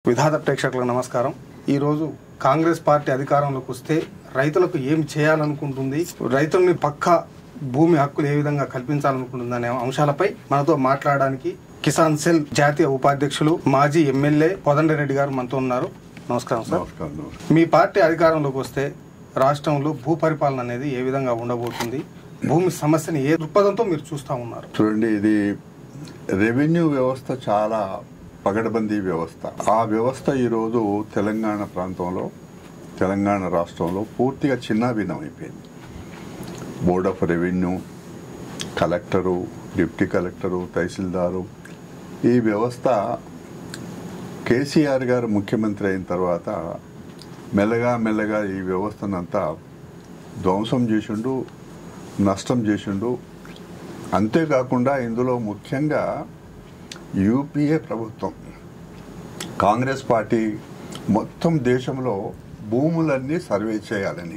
విధాత ప్రేక్షకులకు నమస్కారం ఈరోజు కాంగ్రెస్ పార్టీ అధికారంలోకి వస్తే రైతులకు ఏం చేయాలనుకుంటుంది రైతుల్ని పక్క భూమి హక్కులు ఏ విధంగా కల్పించాలనుకుంటుంది అనే అంశాలపై మనతో మాట్లాడడానికి కిసాన్ సెల్ జాతీయ ఉపాధ్యక్షులు మాజీ ఎమ్మెల్యే కోదండరెడ్డి గారు మనతో ఉన్నారు నమస్కారం సార్ నమస్కారం నమస్కారం. మీ పార్టీ అధికారంలోకి వస్తే రాష్ట్రంలో భూ పరిపాలన అనేది ఏ విధంగా ఉండబోతుంది భూమి సమస్యని ఏ దృక్పథంతో మీరు చూస్తా ఉన్నారు చూడండి ఇది రెవెన్యూ వ్యవస్థ చాలా పగడబందీ వ్యవస్థ ఆ వ్యవస్థ ఈరోజు తెలంగాణ ప్రాంతంలో తెలంగాణ రాష్ట్రంలో పూర్తిగా చిన్నాభిన్నం అయిపోయింది board of revenue collector deputy collector తహసీల్దారు ఈ వ్యవస్థ కేసీఆర్ గారు ముఖ్యమంత్రి అయిన తర్వాత మెల్లగా మెల్లగా ఈ వ్యవస్థనంతా ధ్వంసం చేసిండు నష్టం చేసిండు అంతేకాకుండా ఇందులో ముఖ్యంగా యూపీఏ ప్రభుత్వం కాంగ్రెస్ పార్టీ మొత్తం దేశంలో భూములన్నీ సర్వే చేయాలని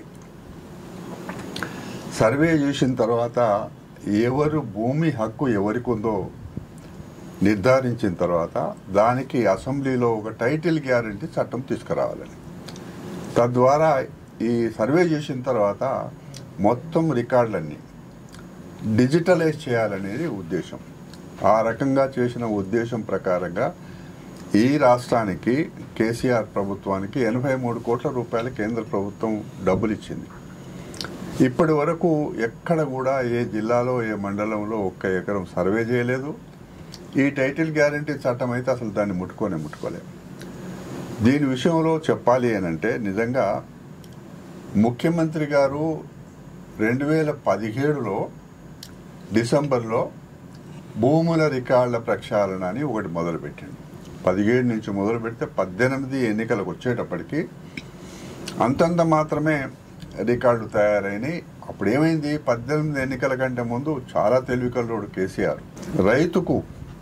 సర్వే చేసిన తర్వాత ఎవరు భూమి హక్కు ఎవరికి ఉందో నిర్ధారించిన తర్వాత దానికి అసెంబ్లీలో ఒక టైటిల్ గ్యారంటీ చట్టం తీసుకురావాలని తద్వారా ఈ సర్వే చేసిన తర్వాత మొత్తం రికార్డులన్నీ డిజిటలైజ్ చేయాలనేది ఉద్దేశం ఆ రకంగా చేసిన ఉద్దేశం ప్రకారంగా ఈ రాష్ట్రానికి కేసీఆర్ ప్రభుత్వానికి ఎనభై మూడు కోట్ల రూపాయల కేంద్ర ప్రభుత్వం డబ్బులు ఇచ్చింది ఇప్పటి వరకు ఎక్కడ కూడా ఏ జిల్లాలో ఏ మండలంలో ఒక్క ఎకరం సర్వే చేయలేదు ఈ టైటిల్ గ్యారంటీ చట్టం అయితే అసలు దాన్ని ముట్టుకోనే ముట్టుకోలేదు దీని విషయంలో చెప్పాలి అనంటే నిజంగా ముఖ్యమంత్రి గారు రెండు వేల పదిహేడులో డిసెంబర్లో భూముల రికార్డుల ప్రక్షాళన అని ఒకటి మొదలుపెట్టింది పదిహేడు నుంచి మొదలు పెడితే పద్దెనిమిది ఎన్నికలకు వచ్చేటప్పటికి అంతంత మాత్రమే రికార్డు తయారైనాయి అప్పుడు ఏమైంది పద్దెనిమిది ఎన్నికల కంటే ముందు చాలా తెలివికల్లోడు కేసీఆర్ రైతుకు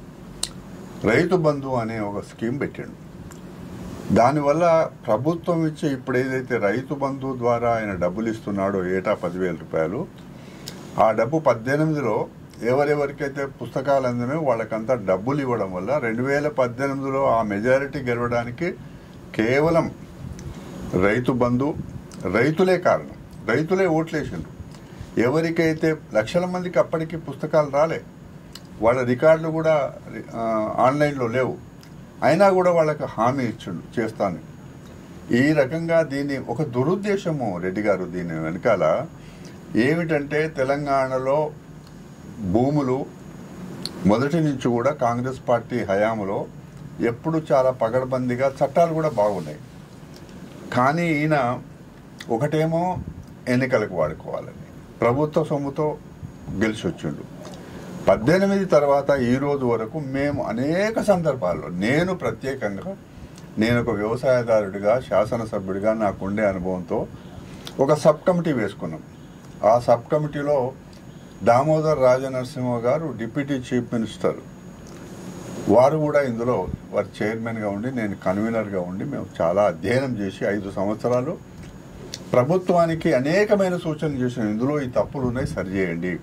రైతు బంధు అనే ఒక స్కీమ్ పెట్టాడు దానివల్ల ప్రభుత్వం ఇచ్చే ఇప్పుడు ఏదైతే రైతు బంధు ద్వారా ఆయన డబ్బులు ఇస్తున్నాడో ఏటా పదివేల రూపాయలు ఆ డబ్బు పద్దెనిమిదిలో ఎవరెవరికైతే పుస్తకాలు అందినో వాళ్ళకంతా డబ్బులు ఇవ్వడం వల్ల రెండు వేల పద్దెనిమిదిలో ఆ మెజారిటీ గెలవడానికి కేవలం రైతు బంధు రైతులే కారణం రైతులే ఓట్లేసిండ్రు ఎవరికైతే లక్షల మందికి అప్పటికి పుస్తకాలు రాలే వాళ్ళ రికార్డులు కూడా ఆ, ఆన్లైన్లో లేవు అయినా కూడా వాళ్ళకి హామీ ఇచ్చిండు చేస్తాను ఈ రకంగా దీన్ని ఒక దురుద్దేశము రెడ్డి గారు దీని వెనకాల ఏమిటంటే తెలంగాణలో భూములు మొదటి నుంచి కూడా కాంగ్రెస్ పార్టీ హయాంలో ఎప్పుడు చాలా పగడబందీగా చట్టాలు కూడా బాగున్నాయి కానీ ఈయన ఒకటేమో ఎన్నికలకు వాడుకోవాలని ప్రభుత్వ సొమ్ముతో గెలిచి వచ్చిండు పద్దెనిమిది తర్వాత ఈ రోజు వరకు మేము అనేక సందర్భాల్లో నేను ప్రత్యేకంగా నేను ఒక వ్యవసాయదారుడిగా శాసనసభ్యుడిగా నాకుండే అనుభవంతో ఒక సబ్ కమిటీ వేసుకున్నాం ఆ సబ్ కమిటీలో దామోదర్ రాజనరసింహ గారు డిప్యూటీ చీఫ్ మినిస్టర్ వారు కూడా ఇందులో వారు చైర్మన్గా ఉండి నేను కన్వీనర్గా ఉండి మేము చాలా అధ్యయనం చేసి ఐదు సంవత్సరాలు ప్రభుత్వానికి అనేకమైన సూచనలు చేసిన ఇందులో ఈ తప్పులు ఉన్నాయి సరిచేయండి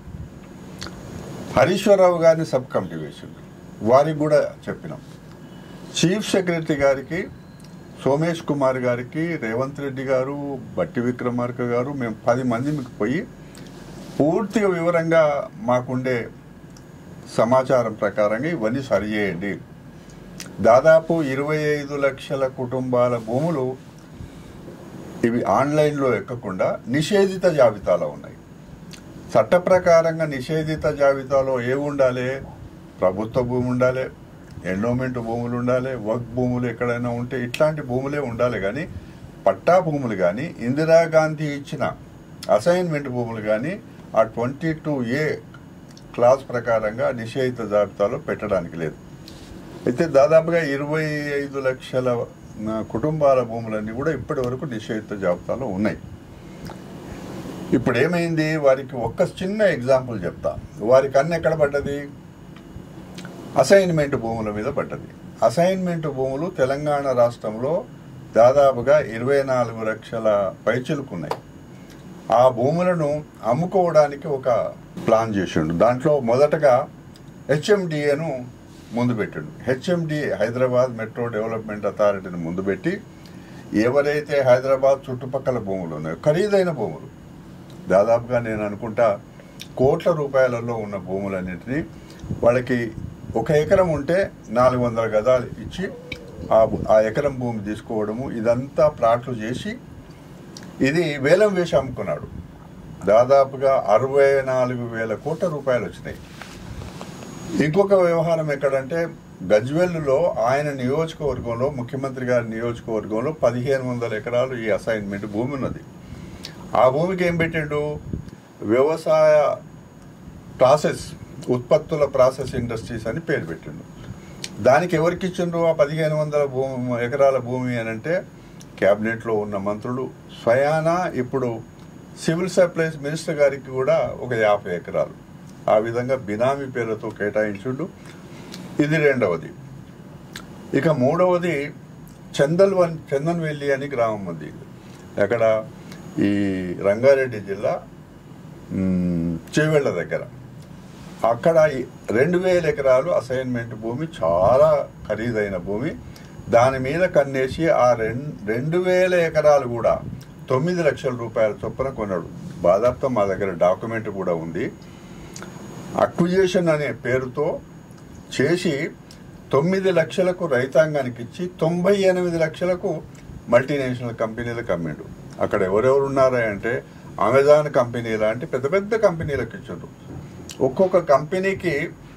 హరీశ్వరరావు గారిని సబ్ కమిటీ వేసిండు వారికి కూడా చెప్పినాం చీఫ్ సెక్రటరీ గారికి సోమేష్ కుమార్ గారికి రేవంత్ రెడ్డి గారు బట్టి విక్రమార్క గారు మేము పది మంది మీకు పోయి పూర్తిగా వివరంగా మాకుండే సమాచారం ప్రకారంగా ఇవన్నీ సరిచేయండి దాదాపు ఇరవై ఐదు లక్షల కుటుంబాల భూములు ఇవి ఆన్లైన్లో ఎక్కకుండా నిషేధిత జాబితాలో ఉన్నాయి చట్ట ప్రకారంగా నిషేధిత జాబితాలో ఏవి ఉండాలి ప్రభుత్వ భూమి ఉండాలి ఎండోమెంట్ భూములు ఉండాలి వర్క్ భూములు ఎక్కడైనా ఉంటే ఇట్లాంటి భూములే ఉండాలి కానీ పట్టా భూములు కానీ ఇందిరాగాంధీ ఇచ్చిన అసైన్మెంట్ భూములు కానీ ఆ ట్వంటీ టూ ఏ క్లాస్ ప్రకారంగా నిషేధిత జాబితాలో పెట్టడానికి లేదు అయితే దాదాపుగా ఇరవై ఐదు లక్షల ఆ, కుటుంబాల భూములన్నీ కూడా ఇప్పటి వరకు నిషేధిత జాబితాలో ఉన్నాయి ఇప్పుడు ఏమైంది వారికి ఒక్క చిన్న ఎగ్జాంపుల్ చెప్తా వారికి అన్ని ఎక్కడ పడ్డది అసైన్మెంట్ భూముల మీద పడ్డది అసైన్మెంట్ భూములు తెలంగాణ రాష్ట్రంలో దాదాపుగా ఇరవై నాలుగు లక్షల పైచిలుకున్నాయి ఆ భూములను అమ్ముకోవడానికి ఒక ప్లాన్ చేసిండు దాంట్లో మొదటగా హెచ్ఎండిఏను ముందు పెట్టిండు హెచ్ఎండి హైదరాబాద్ మెట్రో డెవలప్మెంట్ అథారిటీని ముందు పెట్టి ఎవరైతే హైదరాబాద్ చుట్టుపక్కల భూములు ఉన్నాయో ఖరీదైన భూములు దాదాపుగా నేను అనుకుంటా కోట్ల రూపాయలలో ఉన్న భూములన్నింటినీ వాళ్ళకి ఒక ఎకరం ఉంటే నాలుగు వందల గదాలు ఇచ్చి ఆ భూ- ఆ ఎకరం భూమి తీసుకోవడము ఇదంతా ప్లాట్లు చేసి ఇది వేలం వేసి అమ్ముకున్నాడు దాదాపుగా అరవై నాలుగు వేల కోట్ల రూపాయలు వచ్చినాయి ఇంకొక వ్యవహారం ఎక్కడంటే గజ్వెల్లులో ఆయన నియోజకవర్గంలో ముఖ్యమంత్రి గారి నియోజకవర్గంలో పదిహేను వందల ఎకరాలు ఈ అసైన్మెంట్ భూమి ఉన్నది ఆ భూమికి ఏం పెట్టిండు వ్యవసాయ ప్రాసెస్ ఉత్పత్తుల ప్రాసెస్ ఇండస్ట్రీస్ అని పేరు పెట్టిండు దానికి ఎవరికి ఇచ్చిండ్రు ఆ పదిహేను వందల భూమి ఎకరాల భూమి అని అంటే క్యాబినెట్లో ఉన్న మంత్రులు స్వయానా ఇప్పుడు సివిల్ సప్లైస్ మినిస్టర్ గారికి కూడా ఒక యాభై ఎకరాలు ఆ విధంగా బినామీ పేరుతో కేటాయించుండు ఇది రెండవది ఇక మూడవది చందల్వన్ చందన్వెల్లి అని గ్రామం ఉంది అక్కడ ఈ రంగారెడ్డి జిల్లా మ్, చేవెళ్ళ దగ్గర అక్కడ ఈ రెండు వేల ఎకరాలు అసైన్మెంట్ భూమి చాలా ఖరీదైన భూమి దాని మీద కన్నేసి ఆ రెండు రెండు వేల ఎకరాలు కూడా తొమ్మిది లక్షల రూపాయల చొప్పున కొన్నాడు బాధాప్తో మా దగ్గర డాక్యుమెంట్ కూడా ఉంది అక్విజేషన్ అనే పేరుతో చేసి తొమ్మిది లక్షలకు రైతాంగానికి ఇచ్చి తొంభై ఎనిమిది లక్షలకు మల్టీనేషనల్ కంపెనీలకు అమ్మిండు అక్కడ ఎవరెవరు ఉన్నారా అంటే అమెజాన్ కంపెనీ లాంటి పెద్ద పెద్ద కంపెనీలకు ఇచ్చిండ్రు ఒక్కొక్క కంపెనీకి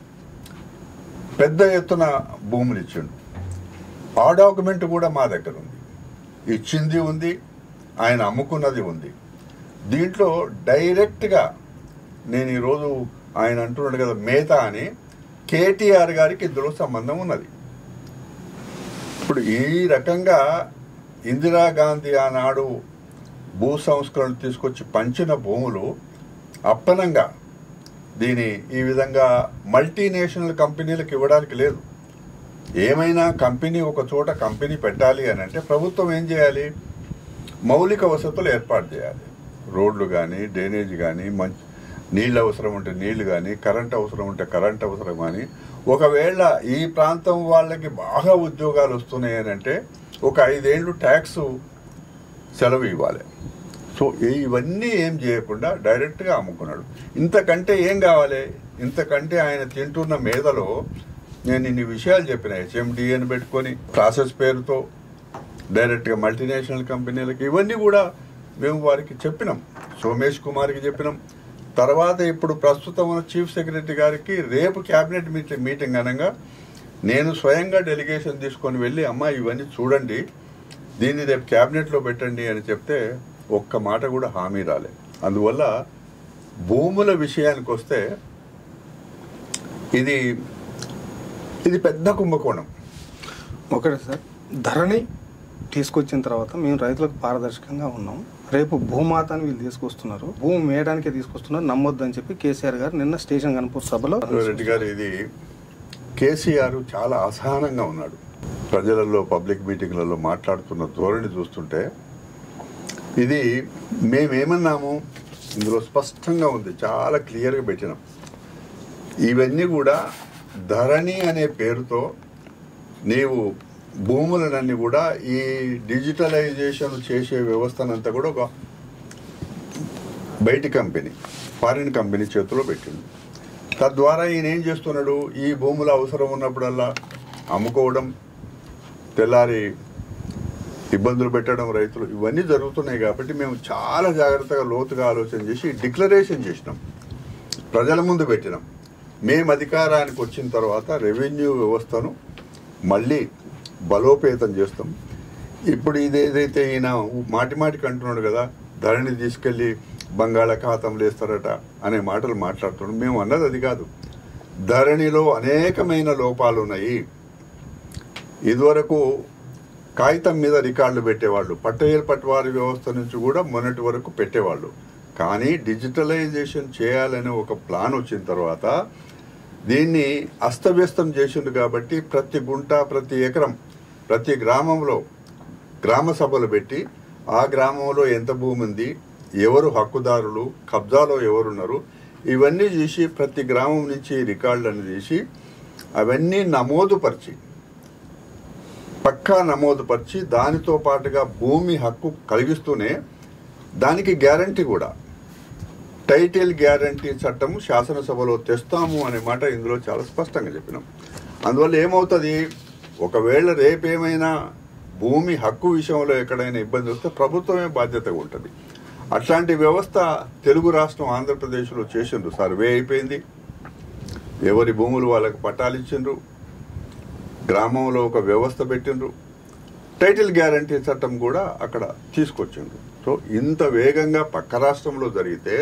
పెద్ద ఎత్తున భూములు ఇచ్చిండు ఆ డాక్యుమెంట్ కూడా మా దగ్గర ఉంది ఇచ్చింది ఉంది ఆయన అమ్ముకున్నది ఉంది దీంట్లో డైరెక్ట్గా నేను ఈరోజు ఆయన అంటున్నాడు కదా మేత అని కేటీఆర్ గారికి ఇందులో సంబంధం ఉన్నది ఇప్పుడు ఈ రకంగా ఇందిరాగాంధీ ఆనాడు భూ సంస్కరణలు తీసుకొచ్చి పంచిన భూములు అప్పనంగా దీని ఈ విధంగా మల్టీనేషనల్ కంపెనీలకు ఇవ్వడానికి లేదు ఏమైనా కంపెనీ ఒక చోట కంపెనీ పెట్టాలి అని అంటే ప్రభుత్వం ఏం చేయాలి మౌలిక వసతులు ఏర్పాటు చేయాలి రోడ్లు కానీ డ్రైనేజ్ కానీ మంచి నీళ్ళు అవసరం ఉంటే నీళ్లు కానీ కరెంట్ అవసరం ఉంటే కరెంట్ అవసరం కానీ ఒకవేళ ఈ ప్రాంతం వాళ్ళకి బాగా ఉద్యోగాలు వస్తున్నాయి అని అంటే ఒక ఐదేళ్లు ట్యాక్స్ సెలవు ఇవ్వాలి సో ఇవన్నీ ఏం చేయకుండా డైరెక్ట్గా అమ్ముకున్నాడు ఇంతకంటే ఏం కావాలి ఇంతకంటే ఆయన తింటున్న మేధలో నేను ఇన్ని విషయాలు చెప్పిన హెచ్ఎండి అని పెట్టుకొని ప్రాసెస్ పేరుతో డైరెక్ట్గా మల్టీనేషనల్ కంపెనీలకి ఇవన్నీ కూడా మేము వారికి చెప్పినాం సోమేష్ కుమార్కి చెప్పినాం తర్వాత ఇప్పుడు ప్రస్తుతం ఉన్న చీఫ్ సెక్రటరీ గారికి రేపు క్యాబినెట్ మీటింగ్ మీటింగ్ అనగా నేను స్వయంగా డెలిగేషన్ తీసుకొని వెళ్ళి అమ్మా ఇవన్నీ చూడండి దీన్ని రేపు క్యాబినెట్లో పెట్టండి అని చెప్తే ఒక్క మాట కూడా హామీ రాలే అందువల్ల భూముల విషయానికి వస్తే ఇది ఇది పెద్ద కుంభకోణం ఒకటే సార్ ధరణి తీసుకొచ్చిన తర్వాత మేము రైతులకు పారదర్శకంగా ఉన్నాం రేపు భూమాతని వీళ్ళు తీసుకొస్తున్నారు భూమి వేయడానికే తీసుకొస్తున్నారు నమ్మొద్దని చెప్పి కేసీఆర్ గారు నిన్న స్టేషన్ కనుపూర్ సభలో రెడ్డి గారు ఇది కేసీఆర్ చాలా అసహనంగా ఉన్నాడు ప్రజలలో పబ్లిక్ మీటింగ్లలో మాట్లాడుతున్న ధోరణి చూస్తుంటే ఇది మేమేమన్నాము ఇందులో స్పష్టంగా ఉంది చాలా క్లియర్గా పెట్టినాం ఇవన్నీ కూడా ధరణి అనే పేరుతో నీవు భూములనన్నీ కూడా ఈ డిజిటలైజేషన్ చేసే వ్యవస్థనంతా కూడా ఒక బయటి కంపెనీ ఫారిన్ కంపెనీ చేతిలో పెట్టిండు తద్వారా ఈయన ఏం చేస్తున్నాడు ఈ భూముల అవసరం ఉన్నప్పుడల్లా అమ్ముకోవడం తెల్లారి ఇబ్బందులు పెట్టడం రైతులు ఇవన్నీ జరుగుతున్నాయి కాబట్టి మేము చాలా జాగ్రత్తగా లోతుగా ఆలోచన చేసి డిక్లరేషన్ చేసినాం ప్రజల ముందు పెట్టినాం మేము అధికారానికి వచ్చిన తర్వాత రెవెన్యూ వ్యవస్థను మళ్ళీ బలోపేతం చేస్తాం ఇప్పుడు ఇది ఏదైతే ఈయన మాటి మాటికి అంటున్నాడు కదా ధరణి తీసుకెళ్ళి బంగాళాఖాతంలో వేస్తారట అనే మాటలు మాట్లాడుతున్నాడు మేము అన్నది అది కాదు ధరణిలో అనేకమైన లోపాలు ఉన్నాయి ఇదివరకు కాగితం మీద రికార్డులు పెట్టేవాళ్ళు పట్టేరు పట్టువారి వ్యవస్థ నుంచి కూడా మొన్నటి వరకు పెట్టేవాళ్ళు కానీ డిజిటలైజేషన్ చేయాలనే ఒక ప్లాన్ వచ్చిన తర్వాత దీన్ని అస్తవ్యస్తం చేసిండు కాబట్టి ప్రతి గుంట ప్రతి ఎకరం ప్రతి గ్రామంలో గ్రామ సభలు పెట్టి ఆ గ్రామంలో ఎంత భూమి ఉంది ఎవరు హక్కుదారులు కబ్జాలో ఎవరున్నారు ఇవన్నీ చూసి ప్రతి గ్రామం నుంచి రికార్డులను తీసి అవన్నీ నమోదుపరిచి పక్కా నమోదుపరిచి దానితో పాటుగా భూమి హక్కు కలిగిస్తూనే దానికి గ్యారంటీ కూడా టైటిల్ గ్యారంటీ చట్టం శాసనసభలో తెస్తాము అనే మాట ఇందులో చాలా స్పష్టంగా చెప్పినాం అందువల్ల ఏమవుతుంది ఒకవేళ రేపేమైనా భూమి హక్కు విషయంలో ఎక్కడైనా ఇబ్బంది వస్తే ప్రభుత్వమే బాధ్యతగా ఉంటుంది అట్లాంటి వ్యవస్థ తెలుగు రాష్ట్రం ఆంధ్రప్రదేశ్లో చేసిండ్రు సర్వే అయిపోయింది ఎవరి భూములు వాళ్ళకి పట్టాలు ఇచ్చిండ్రు గ్రామంలో ఒక వ్యవస్థ పెట్టిండ్రు టైటిల్ గ్యారంటీ చట్టం కూడా అక్కడ తీసుకొచ్చిండ్రు సో ఇంత వేగంగా పక్క రాష్ట్రంలో జరిగితే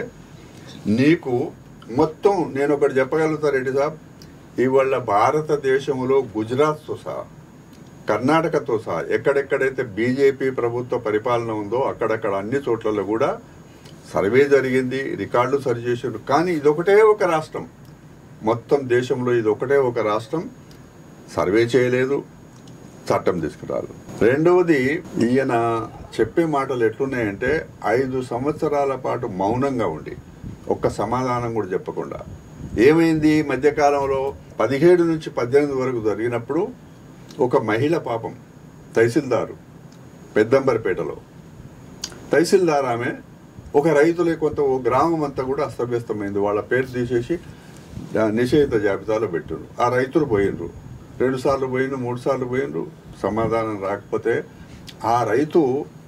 నీకు మొత్తం నేను ఒకటి చెప్పగలుగుతా రెడ్డి సాబ్ ఇవాళ భారతదేశంలో గుజరాత్తో సహా కర్ణాటకతో సహా ఎక్కడెక్కడైతే బీజేపీ ప్రభుత్వ పరిపాలన ఉందో అక్కడక్కడ అన్ని చోట్లలో కూడా సర్వే జరిగింది రికార్డులు సరి చేసిండ్రు కానీ ఇదొకటే ఒక రాష్ట్రం మొత్తం దేశంలో ఇది ఒకటే ఒక రాష్ట్రం సర్వే చేయలేదు చట్టం తీసుకురాదు రెండవది ఈయన చెప్పే మాటలు ఎట్లున్నాయంటే ఐదు సంవత్సరాల పాటు మౌనంగా ఉండి ఒక్క సమాధానం కూడా చెప్పకుండా ఏమైంది ఈ మధ్యకాలంలో పదిహేడు నుంచి పద్దెనిమిది వరకు జరిగినప్పుడు ఒక మహిళ పాపం తహసీల్దారు పెద్దంబరిపేటలో తహసీల్దార్ ఆమె ఒక రైతులే కొంత ఓ గ్రామం అంతా కూడా అస్తవ్యస్తమైంది వాళ్ళ పేరు తీసేసి ఆ, నిషేధిత జాబితాలో పెట్టిండ్రు ఆ రైతులు పోయిండ్రు రెండు సార్లు పోయిండ్రు మూడు సార్లు పోయిండ్రు సమాధానం రాకపోతే ఆ రైతు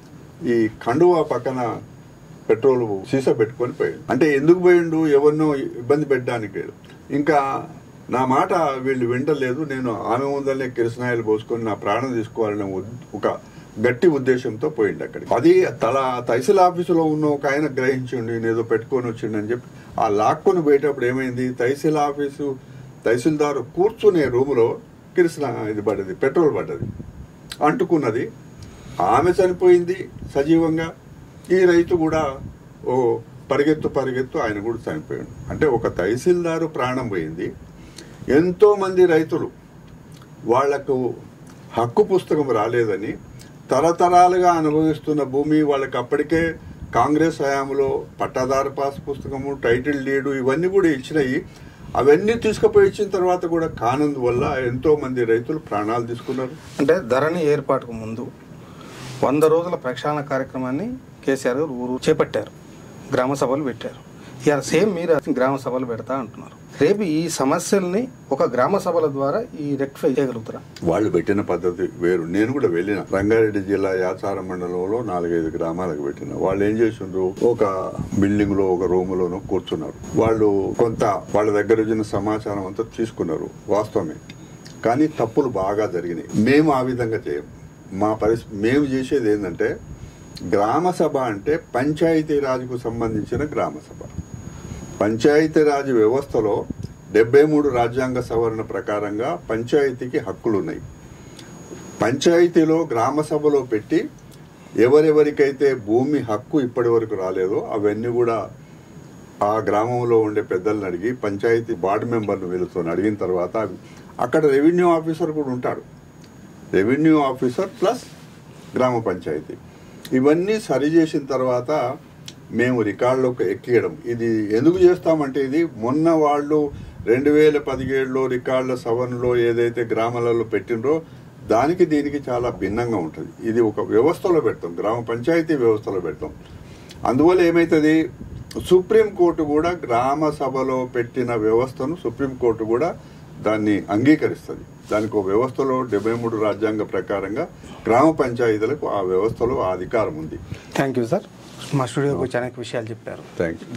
ఈ కండువా పక్కన పెట్రోల్ సీస పెట్టుకొని పోయిండు అంటే ఎందుకు పోయిండు ఎవరినో ఇబ్బంది పెట్టడానికి లేదు ఇంకా నా మాట వీళ్ళు వింటలేదు నేను ఆమె ముందరనే కిరసనాయలు పోసుకొని నా ప్రాణం తీసుకోవాలనే ఉద్- ఒక గట్టి ఉద్దేశంతో పోయిండు అక్కడికి అది తల తహసీల్ ఆఫీసులో ఉన్న ఒక ఆయన గ్రహించిండు ఈయన ఏదో పెట్టుకొని వచ్చిండు అని చెప్పి ఆ లాక్కొని పోయేటప్పుడు ఏమైంది తహసీల్ ఆఫీసు తహసీల్దారు కూర్చునే రూములో కిరసన ఇది పడ్డది పెట్రోల్ పడ్డది అంటుకున్నది ఆమె చనిపోయింది సజీవంగా ఈ రైతు కూడా ఓ పరిగెత్తు పరిగెత్తు ఆయన కూడా చనిపోయాడు అంటే ఒక తహసీల్దారు ప్రాణం పోయింది ఎంతో మంది రైతులు వాళ్లకు హక్కు పుస్తకం రాలేదని తరతరాలుగా అనుభవిస్తున్న భూమి వాళ్ళకి అప్పటికే కాంగ్రెస్ హయాంలో పట్టాదారు పాస్ పుస్తకము టైటిల్ డీడు ఇవన్నీ కూడా ఇచ్చినాయి అవన్నీ తీసుకుపోయి ఇచ్చిన తర్వాత కూడా కానందువల్ల ఎంతో మంది రైతులు ప్రాణాలు తీసుకున్నారు అంటే ధరణి ఏర్పాటుకు ముందు వంద రోజుల ప్రక్షాళన కార్యక్రమాన్ని కేసీఆర్ గారు ఊరు చేపట్టారు గ్రామ సభలు పెట్టారు ఇవాళ సేమ్ మీరు గ్రామ సభలు పెడతా అంటున్నారు రేపు ఈ సమస్యల్ని ఒక గ్రామ సభల ద్వారా ఈ రెక్టిఫై చేయగలుగుతారా వాళ్ళు పెట్టిన పద్ధతి వేరు నేను కూడా వెళ్ళిన రంగారెడ్డి జిల్లా యాచార మండలంలో నాలుగైదు గ్రామాలకు పెట్టిన వాళ్ళు ఏం చేసిండ్రు ఒక బిల్డింగ్ లో ఒక రూమ్ లోనో కూర్చున్నారు వాళ్ళు కొంత వాళ్ళ దగ్గర వచ్చిన సమాచారం అంతా తీసుకున్నారు వాస్తవమే కానీ తప్పులు బాగా జరిగినాయి మేము ఆ విధంగా చేయం మా పరిస్థితి మేము చేసేది ఏంటంటే గ్రామ సభ అంటే పంచాయతీ రాజ్కు సంబంధించిన గ్రామ సభ పంచాయతీరాజ్ వ్యవస్థలో డెబ్బై మూడు రాజ్యాంగ సవరణ ప్రకారంగా పంచాయతీకి హక్కులున్నాయి పంచాయతీలో గ్రామ సభలో పెట్టి ఎవరెవరికైతే భూమి హక్కు ఇప్పటి వరకు రాలేదో అవన్నీ కూడా ఆ గ్రామంలో ఉండే పెద్దలను అడిగి పంచాయతీ వార్డు మెంబర్ను వీళ్ళతో అడిగిన తర్వాత అక్కడ రెవెన్యూ ఆఫీసర్ కూడా ఉంటాడు రెవెన్యూ ఆఫీసర్ ప్లస్ గ్రామ పంచాయతీ ఇవన్నీ సరి చేసిన తర్వాత మేము రికార్డులోకి ఎక్కియడం ఇది ఎందుకు చేస్తామంటే ఇది మొన్న వాళ్ళు రెండు వేల పదిహేడులో రికార్డుల సవరణలో ఏదైతే గ్రామాలలో పెట్టినరో దానికి దీనికి చాలా భిన్నంగా ఉంటుంది ఇది ఒక వ్యవస్థలో పెడతాం గ్రామ పంచాయతీ వ్యవస్థలో పెడతాం అందువల్ల ఏమవుతుంది సుప్రీంకోర్టు కూడా గ్రామ సభలో పెట్టిన వ్యవస్థను సుప్రీంకోర్టు కూడా దాన్ని అంగీకరిస్తుంది దానికి ఒక వ్యవస్థలో డెబ్బై మూడు రాజ్యాంగ ప్రకారంగా గ్రామ పంచాయతీలకు ఆ వ్యవస్థలో ఆ అధికారం ఉంది థ్యాంక్ యూ సార్ మా స్టూడియోకి వచ్చి అనేక విషయాలు చెప్పారు థ్యాంక్ యూ